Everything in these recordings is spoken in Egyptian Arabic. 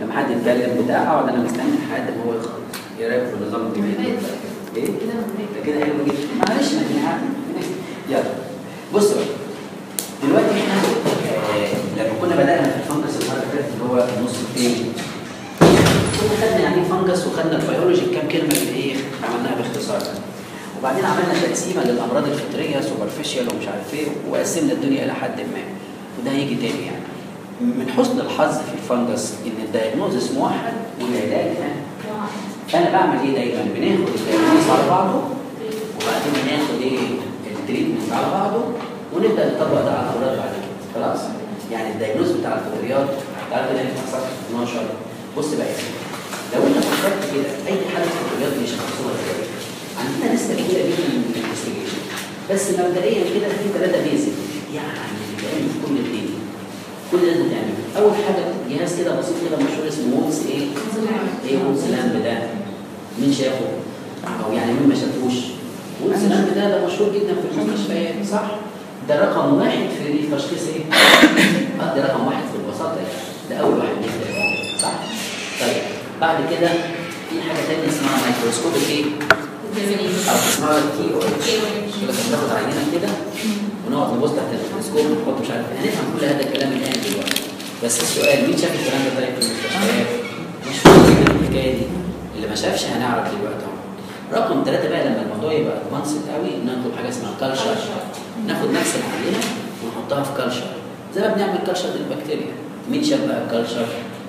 لما حد يتكلم بتاع اقعد انا مستني لحد ما هو يخلص ايه رايك في النظام الجديد ايه ده كده حلو جدا معلش ما تنحق يلا بص بقى دلوقتي احنا آه لما كنا بدانا في الفنجس المره اللي فاتت اللي هو النص الثاني كنا خدنا يعني ايه فنجس وخدنا البيولوجي كام كلمه اللي ايه عملناها باختصار وبعدين عملنا تقسيمه للامراض الفطريه سوبرفيشال ومش عارف ايه وقسمنا الدنيا الى حد ما وده هيجي تاني يعني من حسن الحظ في الفنجس ان الدايجنوزس موحد والعلاج ها فانا بعمل ايه دايما بناخد الدايجنوز على بعضه وبعدين بناخد ايه التريتمنت على بعضه ونبدا نطبق ده على الامراض بعد كده خلاص يعني الدايجنوز بتاع الفطريات تعالى كده نفتح صفحه 12 بص بقى يا سيدي لو انت فكرت كده اي حاله فطريات بيشخصوها ازاي عندنا لسه كتيره جدا من الانفستيجيشن بس مبدئيا كده في ثلاثه بيزك يعني بيتعمل في كل الدنيا كل لازم تعمله اول حاجه جهاز كده بسيط كده مشهور اسمه وولز ايه؟ ايه وولز لامب ده؟ مين شافه؟ او يعني مين ما شافوش؟ وولز لامب ده ده مشهور جدا في المستشفيات صح؟ ده رقم واحد في تشخيص ايه؟ اه ده رقم واحد في البساطه يعني ده اول واحد بيكتب صح؟ طيب بعد كده في حاجه ثانيه اسمها مايكروسكوب ايه؟ او اسمها تي او اتش كده بناخد عينه كده ونقعد نبص تحت الميكروسكوب ونحط مش عارف ايه هنفهم كل هذا الكلام الان دلوقتي بس السؤال مين شاف الكلام ده طيب في المستشفيات؟ مشهور جدا الحكايه دي اللي ما شافش هنعرف دلوقتي اهو رقم ثلاثة بقى لما الموضوع يبقى ادفانسد قوي نطلب حاجه اسمها كالشر ناخد نفس العينه ونحطها في كالشر زي ما بنعمل كالشر للبكتيريا مين شاف بقى الكالشر؟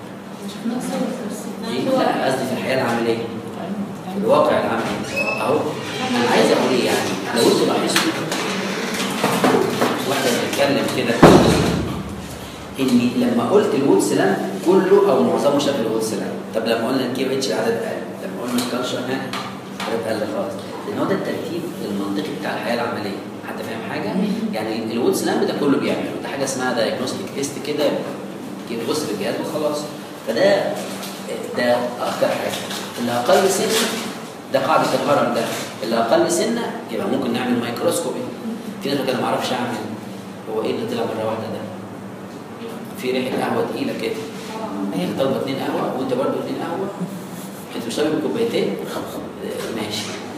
لا قصدي في الحياه العمليه في الواقع العملي اهو انا عايز اقول ايه يعني لو انتوا لاحظتوا واحده بتتكلم كده اني لما قلت الوود سلام كله او معظمه شاف الوود سلام طب لما قلنا الكيو اتش العدد قل لما قلنا الكالشر ها العدد قل خالص لان هو ده الترتيب المنطقي بتاع الحياه العمليه حد فاهم حاجه يعني الوود سلام ده كله بيعمله ده حاجه اسمها دايجنوستيك تيست كده يبص في الجهاز وخلاص فده ده اكتر حاجه اللي اقل سنه ده قاعده الهرم ده اللي اقل سنه يبقى ممكن نعمل مايكروسكوبي في ناس كده ما اعرفش اعمل هو ايه اللي طلع مره واحده ده في ريحه قهوه تقيله كده هي طالبه اثنين قهوه وانت برضه اثنين قهوه انت مش طالب كوبايتين ماشي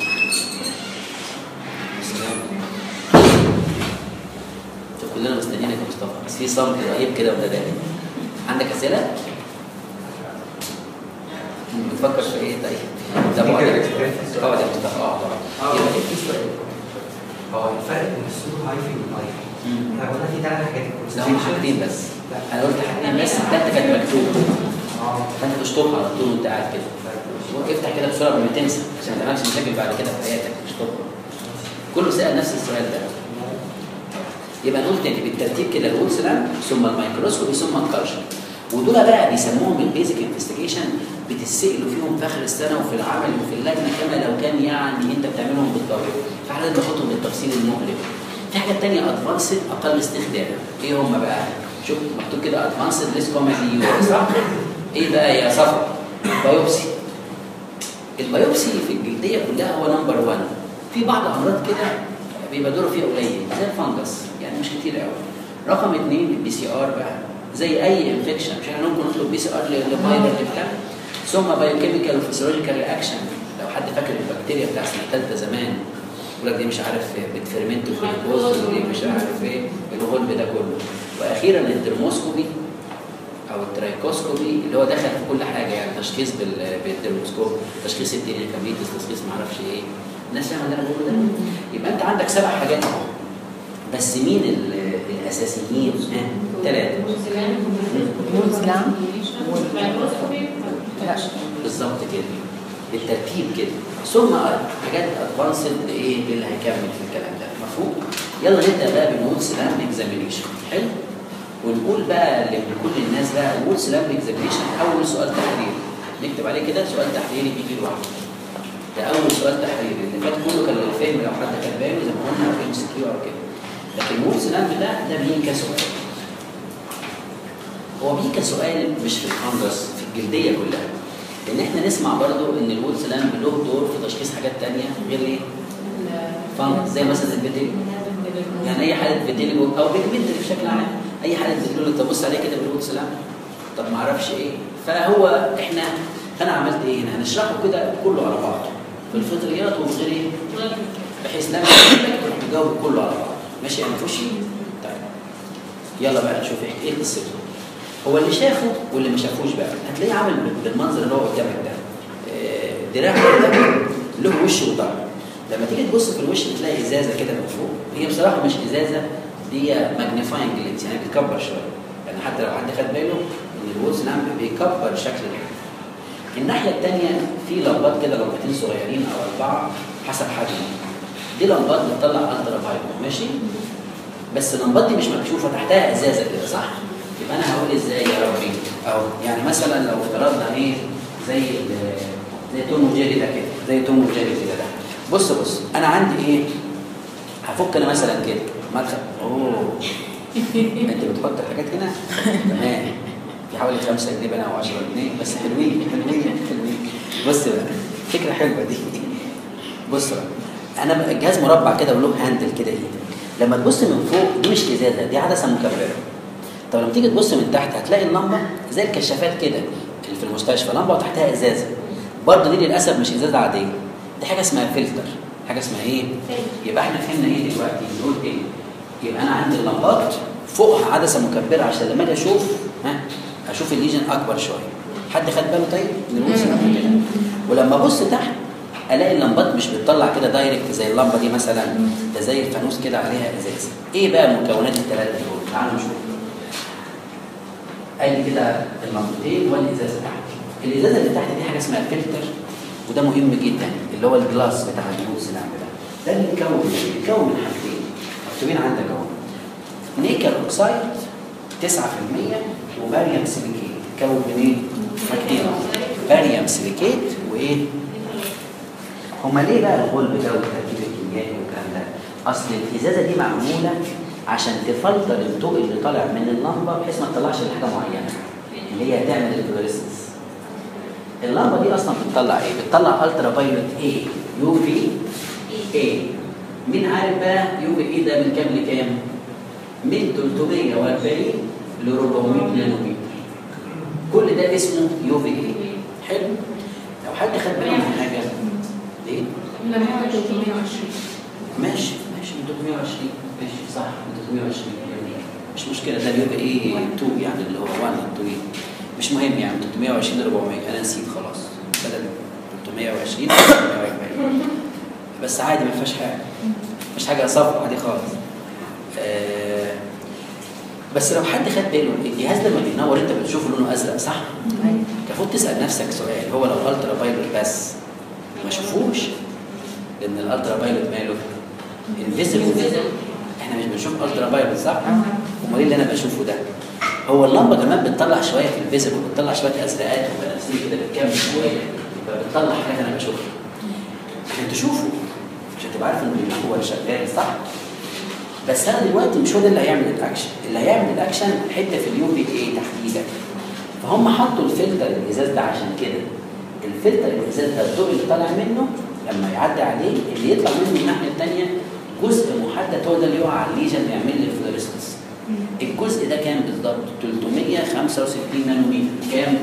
شوف كلنا مستنيينك يا مصطفى بس في صمت رهيب كده وتداني عندك اسئله؟ بتفكر في ايه طيب؟ ده بعد اقعد يا مصطفى اقعد اقعد يبقى ايه في سؤال هو الفرق بين السودو هايفي والهايفي مم. احنا قلنا في ثلاث حاجات لا هم حاجتين بس انا قلت حاجتين بس التالتة كانت مكتوبة اه فانت تشطبها على طول وانت قاعد كده افتح كده بسرعة قبل ما تنسى عشان ما تعملش مشاكل بعد كده في حياتك اشطبها كله سأل نفس السؤال ده يبقى نقول تاني بالترتيب كده الوول سلام ثم الميكروسكوبي ثم الكالشر ودول بقى بيسموهم البيزك انفستيجيشن بتسألوا فيهم في اخر السنه وفي العمل وفي اللجنه كما لو كان يعني انت بتعملهم بالضبط فاحنا لازم نحطهم بالتفصيل المؤلم في حاجات تانية ادفانسد اقل استخداما ايه هم بقى؟ شوف مكتوب كده ادفانسد ليس كوميدي صح؟ ايه بقى يا صفا؟ بايوبسي البيوبسي في الجلديه كلها هو نمبر 1 في بعض امراض كده بيبقى دوره فيها قليل زي الفنجس يعني مش كتير قوي رقم اثنين البي سي ار بقى زي اي انفكشن مش احنا ممكن نطلب بي سي ار للفايبر بتاع ثم بايوكيميكال وفيسيولوجيكال رياكشن لو حد فاكر البكتيريا بتاع سنه ثالثه زمان يقول لك دي مش عارف بتفرمنت وبتبوظ ودي مش عارف ايه الغلب ده كله واخيرا الدرموسكوبي او الترايكوسكوبي اللي هو دخل في كل حاجه يعني تشخيص بال- بالدرموسكوب تشخيص التيليكابيتس تشخيص ما اعرفش ايه الناس فاهمه اللي انا بقوله ده يبقى انت عندك سبع حاجات اهو بس مين ال- الاساسيين؟ ثلاثه والسلام لا بالظبط كده بالترتيب كده ثم حاجات ادفانسد لايه اللي هيكمل في الكلام ده مفهوم يلا نبدا بقى بالنود سلام اكزامينيشن حلو ونقول بقى لكل الناس بقى وول سلام اكزامينيشن اول سؤال تحريري نكتب عليه كده سؤال تحريري بيجي لوحده ده اول سؤال تحريري اللي فات كله كان للفهم لو حد كان باين زي ما قلنا او ام سي كيو او كده لكن وول سلام ده ده بيجي كسؤال هو بيجي كسؤال مش في الفنجس في الجلديه كلها لان احنا نسمع برضو ان الوول سلام له دور في تشخيص حاجات تانية غير ايه؟ فنجس زي مثلا الفيتيليو يعني اي حاله فيتيليو او بيجمنتري بشكل عام اي حاله فيتيليو تبص عليها كده بالوول سلام طب ما اعرفش ايه فهو احنا انا عملت ايه هنا هنشرحه كده كله على بعضه في الفطريات وفي غير ايه بحيث لما تجاوب كله على بعض ماشي يا نفوشي طيب يلا بقى نشوف ايه ايه قصته هو اللي شافه واللي ما شافوش بقى هتلاقيه عامل بالمنظر اللي هو قدامك ده آه، دراع كده له وش وظهر لما تيجي تبص في الوش بتلاقي ازازه كده من فوق هي بصراحه مش ازازه دي ماجنيفاينج لينس يعني بتكبر شويه يعني حتى لو حد خد باله ان الوولز لامب بيكبر شكل الحاجه الناحيه الثانيه في لمبات كده لمبتين صغيرين او اربعه حسب حجمه دي لمبات بتطلع الترا فايلوت ماشي بس اللمبات دي مش مكشوفه تحتها ازازه كده صح يبقى انا هقول ازاي يا ربي اهو يعني مثلا لو افترضنا ايه زي ال- زي توم وجيري ده كده زي توم وجيري كده ده بص بص انا عندي ايه هفك انا مثلا كده مدخل اوه انت بتحط الحاجات هنا تمام في حوالي 5 جنيه بقى او 10 جنيه بس حلوين حلوين حلوين بص بقى فكره حلوه دي بص بقى انا بقى الجهاز مربع كده وله هاندل كده ايه لما تبص من فوق دي مش ازازه دي عدسه مكبره طب لما تيجي تبص من تحت هتلاقي اللمبه زي الكشافات كده اللي في المستشفى لمبه وتحتها ازازه برضه دي للاسف مش ازازه عاديه دي حاجه اسمها فلتر حاجه اسمها ايه يبقى احنا فهمنا ايه دلوقتي نقول ايه يبقى انا عندي اللمبات فوقها عدسه مكبره عشان لما اجي اشوف ها اشوف الليجن اكبر شويه حد خد باله طيب من الوصف كده ولما ابص تحت الاقي اللمبات مش بتطلع كده دايركت زي اللمبه دي مثلا ده زي الفانوس كده عليها ازاز ايه بقى مكونات الثلاثه دول تعالوا نشوف قال لي كده اللمبتين والازازه تحت الازازه اللي تحت دي حاجه اسمها فلتر وده مهم جدا اللي هو الجلاس بتاع النوز اللي عندنا ده اللي بيتكون إيه؟ بيتكون من حاجتين مكتوبين عندك اهو نيكل اوكسايد 9% وباريوم سيليكيت تكون من ايه؟ حاجتين باريوم سيليكيت وايه؟ هما ليه بقى الغلب ده والتركيب الكيميائي والكلام ده؟ اصل الازازه دي معموله عشان تفلتر الضوء اللي طالع من اللمبه بحيث ما تطلعش لحاجه معينه اللي هي تعمل الفلوريسنس اللمبه دي اصلا بتطلع ايه؟ بتطلع الترا فايولت ايه؟ يو في ايه مين عارف بقى يو في ايه ده من كام لكام؟ من 340 ل 400 نانومتر كل ده اسمه يو في ايه حلو لو حد خد باله من حاجه ايه؟ لما هو 320 ماشي ماشي من 320 ماشي صح من 320 جميل. مش مشكله ده اليوم ايه 2 يعني اللي هو 1 2 مش مهم يعني 320 ل 400 انا نسيت خلاص بدل 320 340 بس عادي ما فيهاش حاجه مش حاجه صفرا عادي خالص آه بس لو حد خد باله الجهاز لما بينور انت بتشوف لونه ازرق صح؟ المفروض تسال نفسك سؤال هو لو الترا فايلوت بس ما شافوش لان الالترا فايلوت ماله انفيزبل احنا مش بنشوف الترا فايلوت صح؟ امال ايه اللي انا بشوفه ده؟ هو اللمبه كمان بتطلع شويه في الفيزبل بتطلع شويه ازرقات وبنفسجي كده بتكمل شويه فبتطلع حاجات انا بشوفها عشان تشوفه عشان تبقى عارف انه هو شغال صح؟ بس انا دلوقتي مش هو ده اللي هيعمل الاكشن اللي هيعمل الاكشن حته في اليو بي اي تحديدا فهم حطوا الفلتر الازاز ده عشان كده الفلتر الازاز ده الضوء اللي طالع منه لما يعدي عليه اللي يطلع منه الناحيه الثانيه جزء محدد هو ده اللي يقع على الليجن يعمل لي فلوريسنس الجزء ده كام بالظبط 365 نانومتر كام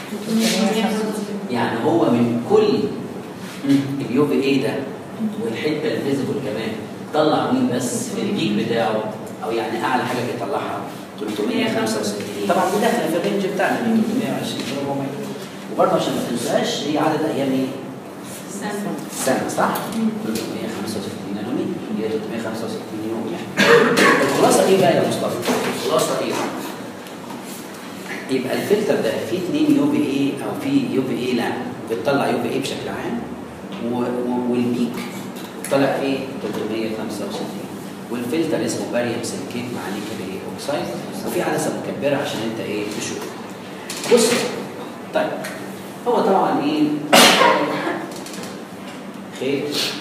يعني هو من كل اليو في اي ده والحته الفيزيبل كمان طلع مين بس في الجيك بتاعه او يعني اعلى حاجه بيطلعها 365 طبعا دي داخله في الرينج بتاعنا من 320 ل 400 وبرضه عشان ما تنساش هي عدد ايام ايه؟ سنه صح؟ 365 نانومتر هي 365 يوم يعني الخلاصه ايه بقى يا مصطفى؟ الخلاصه ايه؟ يبقى الفلتر ده فيه اثنين يو في اي او فيه يو في اي لا بتطلع يو في اي بشكل عام و- و- والبيك طلع ايه 365 والفلتر اسمه باريوم سيليكيت مع نيكل ايه اوكسايد وفي عدسه مكبره عشان انت ايه تشوف بص طيب هو طبعا ايه خير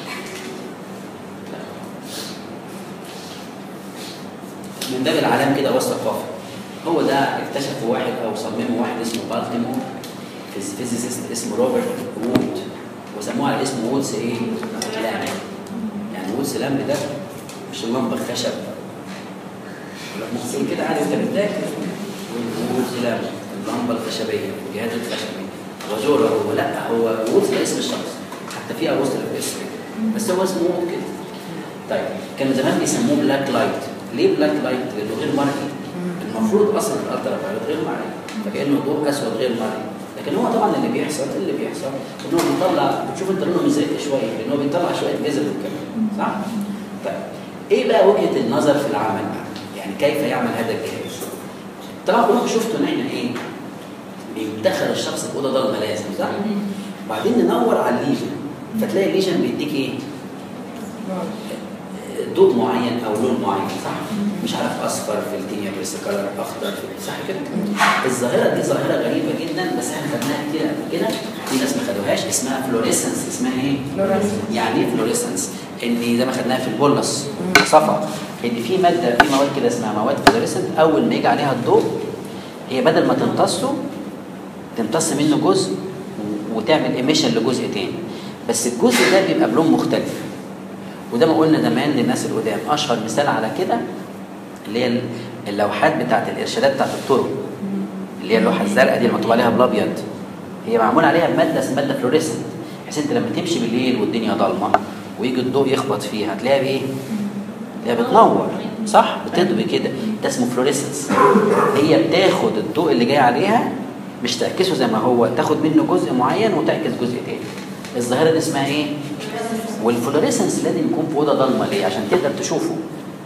من باب العلام كده والثقافه هو ده اكتشفه واحد او صممه واحد اسمه بالتيمور فيز- فيزيست اسمه روبرت وود وسموه على اسم وودز ايه؟ لامب يعني وودز لامب ده مش اللمبه خشب ولا ممكن كده عادي انت بتذاكر وودز لامب اللمبه الخشبيه الجهاز الخشبي وجوره هو لا هو وولز ده اسم الشخص حتى في ابوستر في اسم بس هو اسمه وولز كده طيب كانوا زمان بيسموه بلاك لايت ليه بلاك لايت؟ لانه غير مرئي المفروض اصلا الالترا فايولت غير مرئي فكانه ضوء اسود غير مرئي لكن هو طبعا اللي بيحصل اللي بيحصل ان هو بيطلع بتشوف انت لونه مزرق شويه لان هو بيطلع شويه فيزبل كمان صح؟ طيب ايه بقى وجهه النظر في العمل بقى؟ يعني كيف يعمل هذا الجهاز؟ طبعا كلكم شفتوا ان احنا ايه؟ بيدخل الشخص في اوضه ضلمه لازم صح؟ بعدين ننور على الليجن فتلاقي الليجن بيديك ايه؟ ضوء معين او لون معين صح؟ مش عارف اصفر في الدنيا بس كلر اخضر في صح كده؟ الظاهره دي ظاهره غريبه جدا بس احنا خدناها كتير قبل كده في ناس ما خدوهاش اسمها فلوريسنس اسمها ايه؟ يعني ايه فلوريسنس؟ ان زي ما خدناها في البولس صفا ان في ماده في مواد كده اسمها مواد فلوريسنت اول ما يجي عليها الضوء هي بدل ما تمتصه تمتص منه جزء و- وتعمل ايميشن لجزء تاني بس الجزء ده بيبقى بلون مختلف وده ما قلنا زمان للناس القدام اشهر مثال على كده اللي هي اللوحات بتاعت الارشادات بتاعت الطرق اللي هي اللوحه الزرقاء دي اللي مكتوب عليها بالابيض هي معمول عليها بماده اسمها ماده فلوريسنت بحيث انت لما تمشي بالليل والدنيا ضلمه ويجي الضوء يخبط فيها هتلاقيها بايه؟ هي بتنور صح؟ بتضوي كده ده اسمه فلوريسنس هي بتاخد الضوء اللي جاي عليها مش تعكسه زي ما هو تاخد منه جزء معين وتعكس جزء تاني الظاهره دي اسمها ايه؟ والفلوريسنس لازم يكون في اوضه ضلمه ليه؟ عشان تقدر تشوفه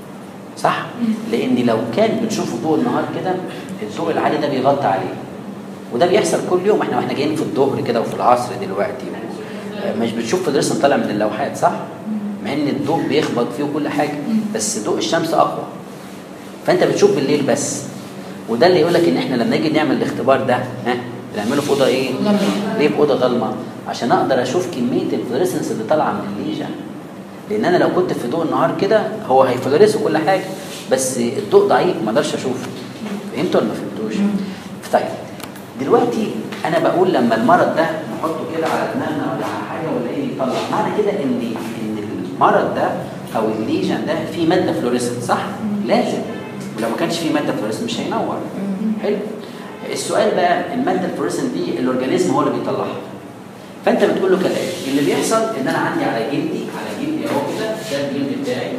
صح؟ لان لو كان بتشوفه ضوء النهار كده الضوء العالي ده بيغطي عليه وده بيحصل كل يوم احنا واحنا جايين في الظهر كده وفي العصر دلوقتي آه، مش بتشوف فلوريسنس طالع من اللوحات صح؟ مع ان الضوء بيخبط فيه كل حاجه بس ضوء الشمس اقوى فانت بتشوف بالليل بس وده اللي يقول لك ان احنا لما نيجي نعمل الاختبار ده ها بنعمله في اوضه ايه؟ ليه في اوضه ضلمه؟ عشان اقدر اشوف كميه الفلوريسنس اللي طالعه من الليجن لان انا لو كنت في ضوء النهار كده هو هيفلوريس وكل حاجه بس الضوء ضعيف ما اقدرش اشوفه فهمتوا ولا ما فهمتوش؟ طيب دلوقتي انا بقول لما المرض ده نحطه كده على دماغنا ولا على حاجه ولا ايه يطلع معنى كده ان ان المرض ده او الليجن ده فيه ماده فلوريسنت صح؟ لازم ولو ما كانش فيه ماده فلوريسنت مش هينور حلو السؤال بقى الماده الفلوريسنت دي الاورجانيزم هو اللي بيطلعها فانت بتقول له كالاتي اللي بيحصل ان انا عندي على جلدي على جلدي اهو كده ده الجلد بتاعي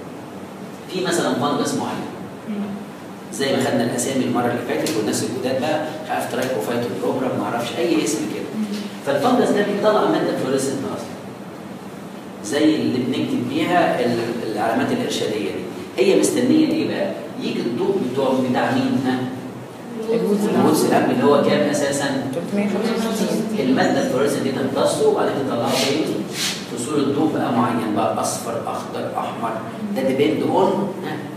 في مثلا فانجس معين زي ما خدنا الاسامي المره اللي فاتت والناس الجداد بقى مش عارف ترايكوفايتو بروجرام ما اعرفش اي اسم كده فالفانجس ده بيطلع ماده فلوريسنت اصلا زي اللي بنكتب بيها ال- العلامات الارشاديه دي هي مستنيه ايه بقى؟ يجي الضوء بتوع بتاع مين ها؟ الوز الاب اللي هو كام اساسا؟ 365 الماده الفلوريسنت دي تمتصه وبعدين تطلعه تاني في صوره ضوء بقى معين بقى اصفر اخضر احمر ده ديبند اون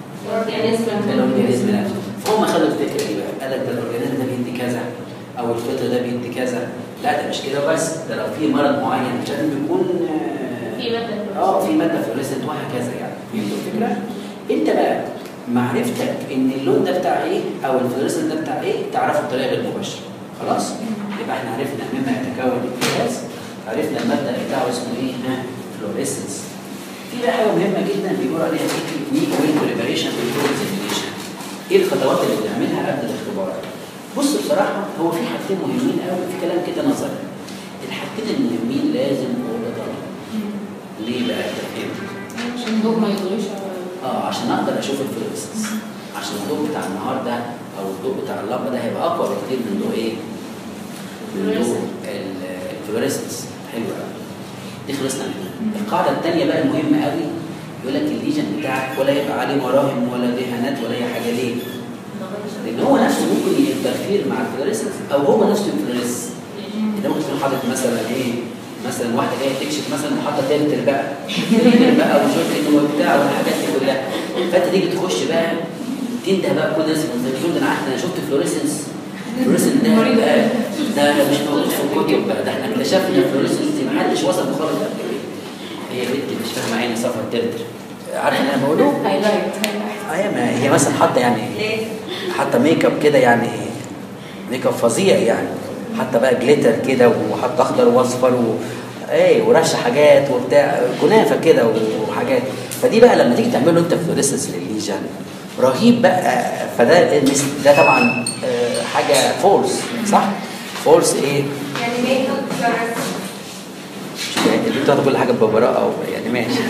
الاورجانيزم نفسه فهم خدوا الفكره دي بقى قال لك ده الاورجانيزم ده بيدي كذا او الفطر ده بيدي كذا لا ده مش كده بس ده لو في مرض معين مش لازم يكون آه، في مادة اه في ماده فلوريسنت وهكذا يعني فهمتوا الفكره؟ انت بقى معرفتك ان اللون ده بتاع ايه او الفلوريسنت ده بتاع ايه تعرفه بطريقه غير مباشره خلاص؟ يبقى احنا عرفنا مما يتكون الجهاز عرفنا المبدا بتاعه اسمه ايه؟ ها فلوريسنس في بقى حاجه مهمه جدا بيقولوا عليها تكنيك وين بريباريشن اكزامينيشن ايه الخطوات اللي بنعملها قبل الاختبار؟ بص بصراحه هو في حاجتين مهمين قوي في كلام كده نظري الحاجتين المهمين لازم اوضه ضلمه ليه بقى تفهم؟ عشان الضوء ما يضغطش اه عشان اقدر اشوف الفلوريسنس عشان الضوء بتاع النهار ده او الضوء بتاع اللمبه ده هيبقى اقوى بكتير من ضوء ايه؟ من ضوء ال- الفلوريسنس حلو قوي دي خلصنا منها القاعده الثانيه بقى المهمه قوي يقول لك الليجن بتاعك ولا يبقى عليه مراهم ولا دهانات ولا اي حاجه ليه؟ لان هو نفسه ممكن ينترفير مع الفلوريسنس او هو نفسه يفلوريس ده ممكن تكون حاطط مثلا ايه مثلا واحده جايه تكشف مثلا وحاطه تلتر بقى تلتر بقى وشورت وبتاع والحاجات دي كلها فانت تيجي تخش بقى تنده بقى كل الناس تقول ده انا عارف ده انا شفت فلوريسنس فلوريسنس ده بقى ده مش موجود في الكتب بقى ده احنا اكتشفنا فلوريسنس ما حدش وصل خالص قبل كده هي بنت مش فاهمه عيني صفر تلتر عارف اللي انا بقوله؟ هايلايت ايوه ما هي مثلا حاطه يعني حاطه ميك اب كده يعني ميك اب فظيع يعني حاطه بقى جليتر كده وحاطه اخضر واصفر و ايه ورشه حاجات وبتاع كنافه كده وحاجات فدي بقى لما تيجي تعمل له انت فلوريسنس للليجن رهيب بقى فده المس- ده طبعا آه، حاجه فولس صح فولس ايه يعني ميك اب فلوريسنت شوف يعني انت بتاخد كل حاجه ببراءه او يعني ماشي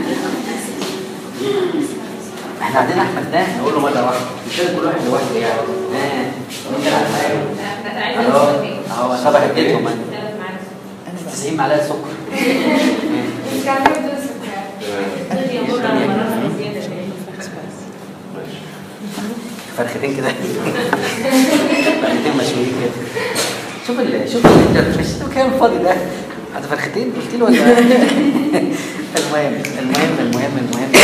احنا عندنا احمد ده نقول له مره واحده مش لازم كل واحد لوحده يعني اه ممكن على حاجه اهو اهو شبه اديتهم انا 90 معلقه سكر مش كان بدون سكر فرختين كده فرختين مشويين كده شوف ال شوف ال مش شوف كام فاضي ده هذا فرختين قلت له ولا المهم المهم المهم المهم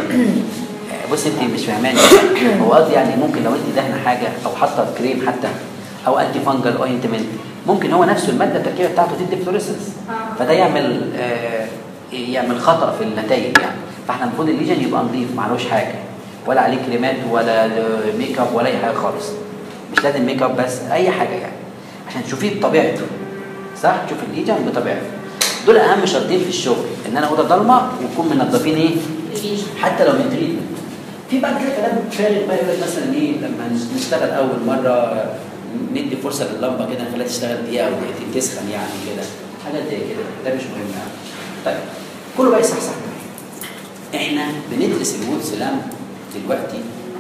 بص انت مش فاهماني هو قصدي يعني ممكن لو انت دهنه حاجه او حاطه كريم حتى او انتي فانجل اوينتمنت ممكن هو نفسه الماده التركيبه بتاعته تدي فلوريسنس فده يعمل آه يعمل خطا في النتائج يعني فاحنا المفروض الليجن يبقى نظيف معلوش حاجه ولا عليه كريمات ولا ميك اب ولا اي حاجه خالص مش لازم ميك اب بس اي حاجه يعني عشان تشوفيه بطبيعته صح تشوف الليجن بطبيعته دول اهم شرطين في الشغل ان انا اوضه ضلمه ونكون منظفين ايه حتى لو من تريتمنت في بعد كده كلام فارغ بقى يقول لك مثلا ايه لما نشتغل اول مره ندي فرصه لللمبه كده نخليها تشتغل دقيقه او دقيقتين تسخن يعني كده حاجات زي كده ده مش مهم يعني طيب كله بقى يصحصح احنا بندرس الوود سلام دلوقتي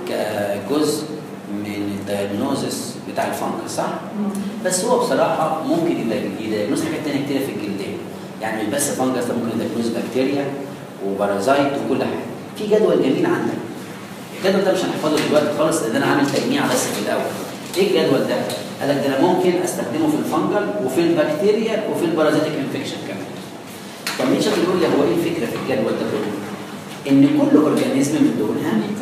كجزء من الدايجنوزس بتاع الفانكس صح؟ بس هو بصراحه ممكن يدايجنوز حاجات ثانيه كتير في الجلديه يعني مش بس فانجس ده ممكن يدايجنوز بكتيريا وبارازايت وكل حاجه في جدول جميل عندك الجدول ده مش هنحفظه دلوقتي خالص لان انا عامل تجميع بس في الاول ايه الجدول ده؟ قال لك ده انا ممكن استخدمه في الفنجل وفي البكتيريا وفي البارازيتيك انفكشن كمان طب مين شاطر يقول لي هو ايه الفكره في الجدول ده كله؟ ان كل اورجانيزم من دول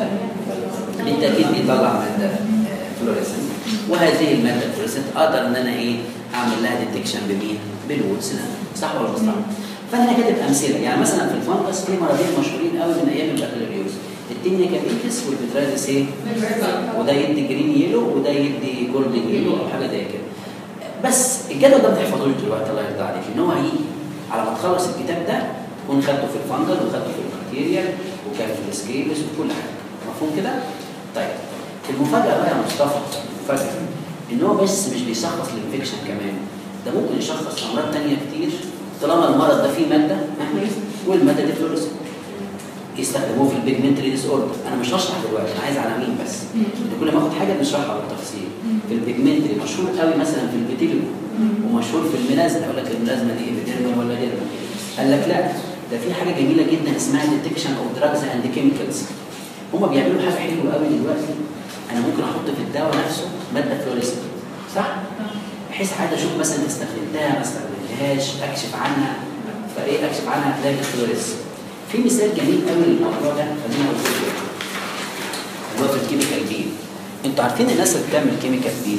بالتاكيد بيطلع ماده فلوريسنت وهذه الماده الفلوريسنت اقدر ان انا ايه اعمل لها ديتكشن بمين؟ بالوودز صح ولا مش صح؟ فانا كاتب امثله يعني مثلا في الفانجس في مرضين مشهورين قوي من ايام البكالوريوس التينيا كابيتس والبترازيس ايه؟ وده يدي جرين يلو وده يدي جولدن يلو او حاجه زي كده بس الجدول ده ما تحفظوش دلوقتي الله يرضى عليك ان هو هيجي على ما تخلص الكتاب ده تكون خدته في الفانجل وخدته في البكتيريا وكان في السكيلز وفي كل حاجه مفهوم كده؟ طيب المفاجاه بقى يا مصطفى المفاجاه ان هو بس مش بيشخص الانفكشن كمان ده ممكن يشخص امراض ثانيه كتير طالما المرض ده فيه ماده والماده دي فلوريسنت يستخدموه في البيجمنتري ديس اوردر انا مش هشرح دلوقتي انا عايز عناوين بس انت كل ما اخد حاجه بنشرحها بالتفصيل في البيجمنتري مشهور قوي مثلا في الفيتيلو ومشهور في الملازمه يقول لك الملازمه دي ايبيديرما ولا ديرما قال لك لا ده في حاجه جميله جدا اسمها ديتكشن اوف دراجز اند كيميكالز هم بيعملوا حاجه حلوه قوي دلوقتي انا ممكن احط في الدواء نفسه ماده فلوريسنت صح؟ بحيث عايز اشوف مثلا استخدمتها ما استخدمتهاش اكشف عنها فايه اكشف عنها الاقي فلوريسنت في مثال جميل قوي للموضوع ده خلينا اقول لكم اللي هو في الكيميكال بيل انتوا عارفين الناس اللي بتعمل كيميكال بيل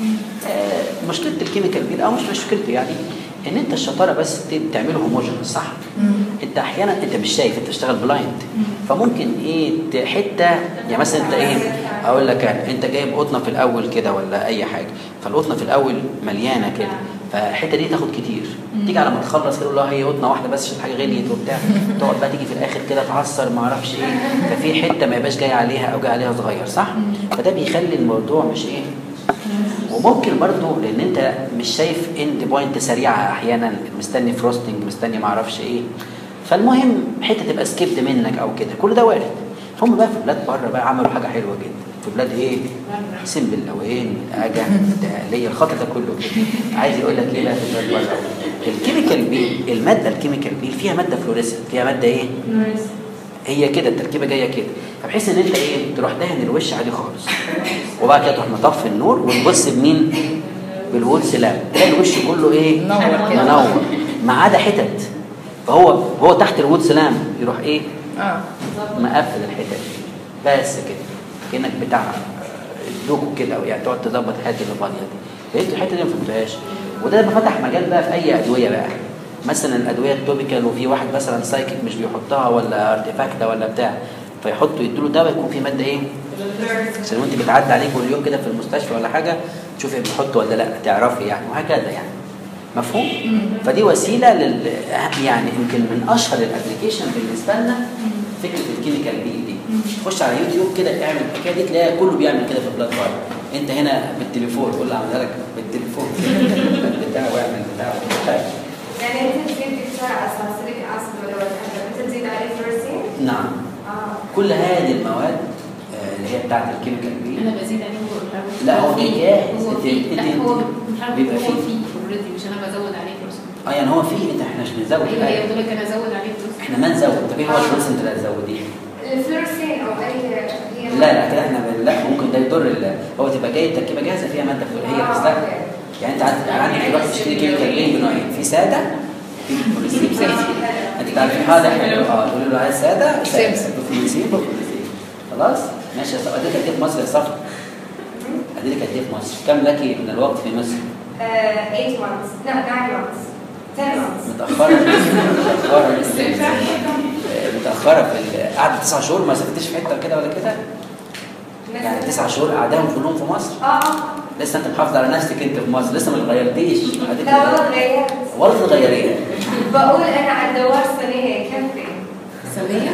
آه مشكله الكيميكال بيل او مش مشكلته يعني ان انت الشطاره بس تعمله هوموجينس صح انت احيانا انت مش شايف انت بتشتغل بلايند فممكن ايه حته يعني مثلا انت ايه اقول لك يعني انت جايب قطنه في الاول كده ولا اي حاجه فالقطنه في الاول مليانه كده فالحته دي تاخد كتير تيجي على ما تخلص كده لا هي قطنه واحده بس عشان حاجه غليت وبتاع تقعد بقى تيجي في الاخر كده تعصر ما اعرفش ايه ففي حته ما يبقاش جاي عليها او جاي عليها صغير صح فده بيخلي الموضوع مش ايه وممكن برضو لان انت مش شايف اند بوينت سريعه احيانا مستني فروستنج مستني ما اعرفش ايه فالمهم حته تبقى سكيبد منك او كده كل ده وارد هم بقى في بلاد بره بقى عملوا حاجه حلوه جدا في بلاد ايه سمبل الاوين اجا ليه الخط ده كله كده عايز يقول لك ايه بقى في بلاد بره الكيميكال بيل الماده الكيميكال بيل فيها ماده فلوريسنت فيها ماده ايه هي كده التركيبه جايه كده فبحيث ان انت ايه تروح دهن الوش عادي خالص وبعد كده تروح مطفي النور ونبص بمين بالوول سلام تلاقي الوش كله ايه منور كده. منور ما عدا حتت فهو هو تحت الوود سلام يروح ايه اه مقفل الحتت دي بس كده كانك بتاع الدوكو كده أو يعني تقعد تظبط الحته اللي فاضيه دي لقيت الحته دي ما فهمتهاش وده فتح مجال بقى في اي ادويه بقى مثلا الادويه التوبيكال وفي واحد مثلا سايكيك مش بيحطها ولا ارتفاكتا ولا بتاع فيحطوا يدوا له دواء يكون فيه ماده ايه عشان وانت بتعدي عليه كل يوم كده في المستشفى ولا حاجه تشوفي بيحط ولا لا تعرفي يعني وهكذا يعني مفهوم فدي وسيله لل يعني يمكن من اشهر الابلكيشن بالنسبه لنا فكره الكيميكال بي دي خش على يوتيوب كده اعمل الحكايه دي تلاقي كله بيعمل كده في بلاد بره انت هنا بالتليفون قول له اعملها لك بالتليفون بتاع واعمل بتاع طيب. يعني انت تزيد دكتور اساسيك اسيد ولا وات انت تزيد عليه فلوريسين؟ نعم اه كل هذه المواد آه، اللي هي بتاعت الكيميكال دي انا بزيد عليه هو لا، هو فيه. جاهز. هو انت- فيه انت- لا هو انت- مش عارف بيبقى هو فيه. فيه اوريدي مش انا بزود عليه فلوس اه يعني هو في انت احنا مش بنزود ايوه هي حاجه بتقول لك انا ازود عليه فلوس احنا ما نزود طب ايه هو الفلوس انت اللي هتزوديه الفلوريسين او اي هي لا لا كده احنا ب- لا ممكن ده يضر ال- هو تبقى جاي تركيبه جاهزه فيها ماده فلوريه آه، بس ده أوكي. يعني انت عندك عندك دلوقتي تشتري كيميكال ليه بنوعين في ساده في فلوريسين انت تعرف هذا حلو اه تقول له عايز ساده ساده بفلوريسين بفلوريسين خلاص ماشي يا صاحبي اديك قد ايه في مصر يا صاحبي اديك قد ايه في مصر كم لك من الوقت في مصر 8 months no 9 months 10 months متاخره متاخره آه، متاخره في ال- قعدت تسع شهور ما سافرتش في حته كده ولا كده يعني تسع شهور قعدهم كلهم في مصر اه لسه انت محافظ على نفسك انت في مصر لسه ما اتغيرتيش قعدت- لا والله تغيرت ولا تتغيري بقول انا على الدوار سنيه كفي سوية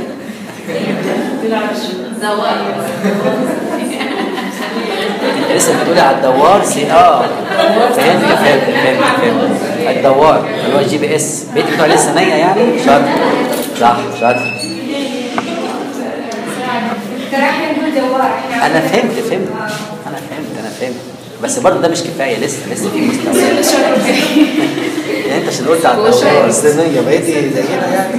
زوايا انت لسه بتقولي على الدوار سي اه فهمت فهمت فهمت فهمت الدوار اللي هو الجي بي اس بقيت بتوع لسه نيه يعني شاطر صح شاطر ترى احنا نقول دوار احنا انا فهمت فهمت آه. انا فهمت انا فهمت بس برضه ده مش كفايه لسه لسه في مستوى يعني انت عشان قلت على الدوار السنيه بقيتي زينا يعني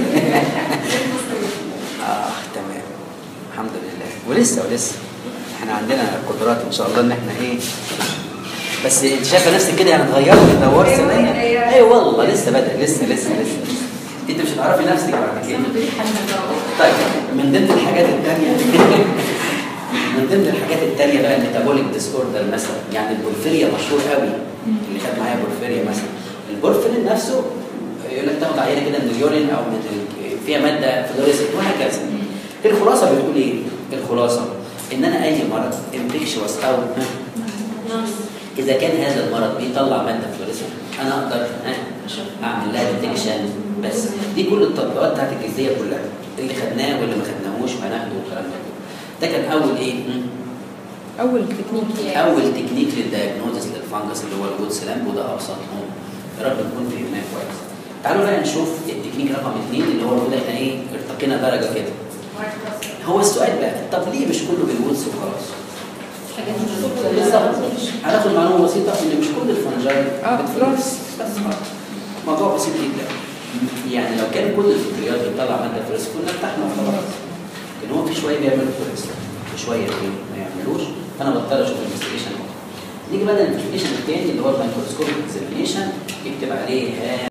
اه تمام الحمد لله ولسه ولسه احنا عندنا قدرات ان شاء الله ان احنا ايه بس انت شايفه نفسك كده يعني اتغيرت في الدوار أيوة، السنيه أيوة. ايوه والله لسه بدري لسه لسه لسه انت مش هتعرفي نفسك بعد كده طيب من ضمن الحاجات التانية من ضمن الحاجات التانية بقى الميتابوليك ديس اوردر مثلا يعني البورفيريا مشهور قوي اللي خد معايا بورفيريا مثلا البورفيرين نفسه يقول لك تاخد عينه كده من اليورين او من ال- فيها ماده فلوريسنت وهكذا الخلاصه بتقول ايه؟ الخلاصه ان انا اي مرض انفكشوس او اذا كان هذا المرض بيطلع ماده فلوريسنت انا اقدر ها، اعمل لها ديتكشن بس دي كل التطبيقات بتاعت الجلديه كلها اللي خدناه واللي ما خدناهوش وهناخده والكلام ده كله. ده كان اول ايه؟ مم. اول تكنيك اول تكنيك للدايجنوزس للفانجس اللي هو الجودس لامب وده ابسطهم يا رب نكون فهمناه كويس تعالوا بقى نشوف التكنيك رقم اثنين اللي هو المفروض احنا ايه ارتقينا درجه كده هو السؤال بقى طب ليه مش كله بالوودز وخلاص؟ بالظبط هناخد معلومه بسيطه ان مش كل الفنجاي اه بتفلورس بس خلاص. موضوع بسيط جدا يعني لو كان كل الفطريات بتطلع ماده فلوريس كنا ارتحنا وخلاص لكن هو في شويه بيعملوا فلوريس وشويه ايه ما يعملوش فانا بضطر اشوف الانفستيجيشن نيجي بقى للانفستيجيشن الثاني اللي هو الميكروسكوبيك اكزامينيشن يكتب عليه